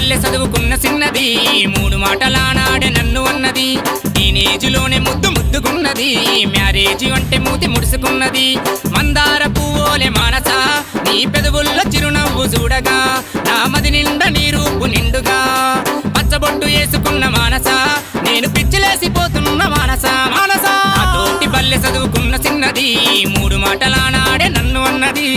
పల్లె చదువుకున్న చిన్నది మూడు మాటలానాడే నన్ను అన్నది టీనేజ్లోనే ముద్దు ముద్దుకున్నది మ్యారేజ్ అంటే మూతి ముడుసుకున్నది మందార పువ్వులే మానస నీ పెదవుల్లో చిరునవ్వు చూడగా నా మది నిండా నీ రూపు నిండుగా పచ్చబొట్టు వేసుకున్న మానస నేను పిచ్చిలేసిపోతున్న మానస మానస ఆ తోటి పల్లె చదువుకున్న చిన్నది మూడు మాటలానాడే నన్ను అన్నది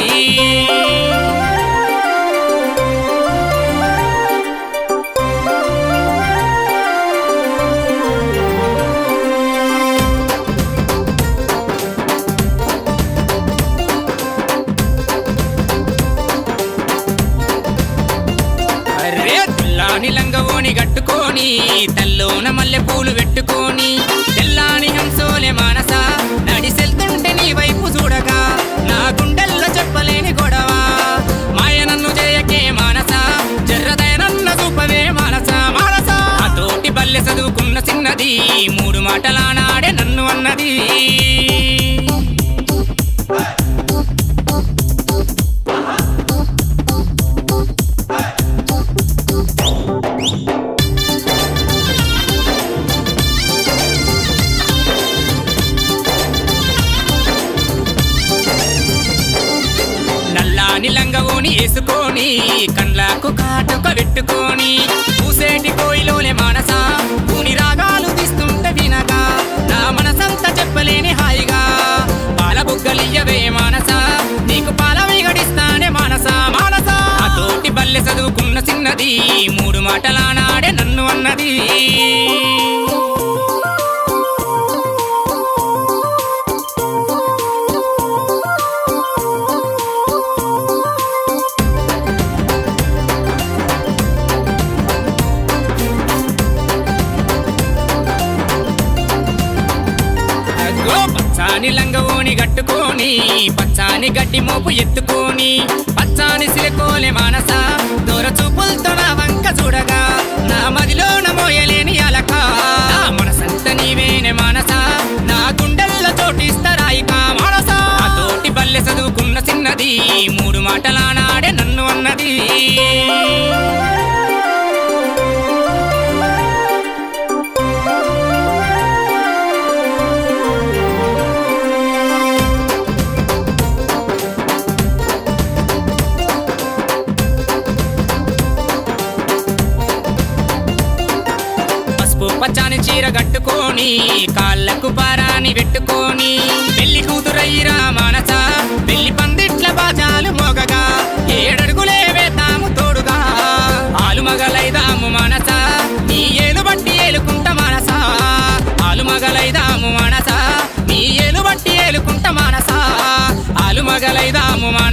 అరే తెల్లాని లంగవోని కట్టుకొని తల్లోన మల్లె పూలు పెట్టుకొని తెల్లాని హంసోలే మానస నడిసెళ్తుంటే నీ వైపు చూడగా నా గుండెల్లో చెప్పలేని గొడవ మాయ నన్ను చేయకే మానస జర్రదయ నన్ను చూపవే మానస మానస ఆ తోటి బల్లె చదువుకున్న చిన్నది మూడు మాటలానాడే నన్ను అన్నది నల్లాని లంగవోని వేసుకొని కండ్లకు కాటుక పెట్టుకొని పూసేటి కోయిలోనే మానస పూని రాగాలు తీస్తుంటే వినగా నా మనసంతా చెప్పలేని హాయిగా పాల బుగ్గలియ్యవే మానస నీకు పాల విగడిస్తానే మానస మానస ఆ తోటి బల్లె చదువుకున్న చిన్నది మూడు మాటలానాడే నన్ను అన్నది అగ్గో పచ్చాని లంగవోని కట్టుకొని పచ్చాని గడ్డి మోపు ఎత్తుకొని పచ్చాని సిలకోలే మానస దూర చూపులతో నా వంక చూడగా నా మదిలో మోయలేని అలక నా మనసంత నీవేనే మానస నా గుండెల్లో చోటిస్తరాయిక మానస ఆ తోటి బల్లె చదువుకున్న చిన్నది మూడు మాటలానాడే నన్ను అన్నది పసుపు పచ్చాని చీర కట్టుకొని కాళ్ళకు పారాని పెట్టుకొని పెళ్లి కూతురయ్యిరా మానస పెళ్లి పందిట్ల బాజాలు మోగగా ఏడడుగులే వేతాము తోడుగా ఆలు మగలైదాము మానస నీ ఏలు బట్టి ఏలుకుంట మానస ఆలు మగలైదాము మానస నీ ఏలు బట్టి ఏలుకుంట మానస ఆలు మగలైదాము మానస